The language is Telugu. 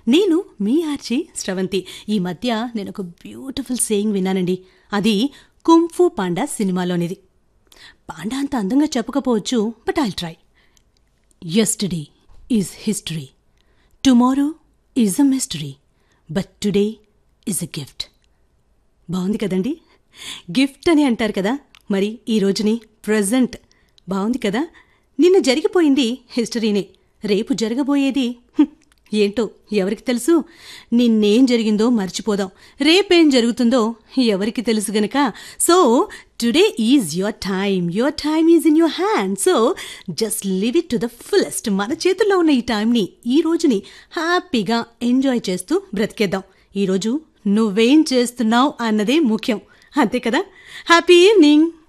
నేను మీ ఆర్జీ శ్రవంతి ఈ మధ్య నేను ఒక బ్యూటిఫుల్ సేయింగ్ విన్నానండి అది కుంఫు పాండా సినిమాలోనిది పాండా అంత అందంగా చెప్పకపోవచ్చు but I'll try yesterday is history tomorrow is a mystery but today is a gift బాగుంది కదండి గిఫ్ట్ అని అంటారు కదా మరి ఈ రోజుని ప్రజెంట్ బాగుంది కదా నిన్న జరిగిపోయింది హిస్టరీనే రేపు జరగబోయేది హ్మ్, ఏంటో ఎవరికి తెలుసు నిన్నేం జరిగిందో మర్చిపోదాం రేపేం జరుగుతుందో ఎవరికి తెలుసు గనక so today is your time your time is in your hand so just live it to the fullest మన చేతుల్లో ఉన్న ఈ టైంని ఈ రోజుని హ్యాపీగా ఎంజాయ్ చేస్తూ బ్రతికేద్దాం ఈరోజు నువ్వేం చేస్తున్నావు అన్నదే ముఖ్యం అంతే కదా హ్యాపీ ఈవినింగ్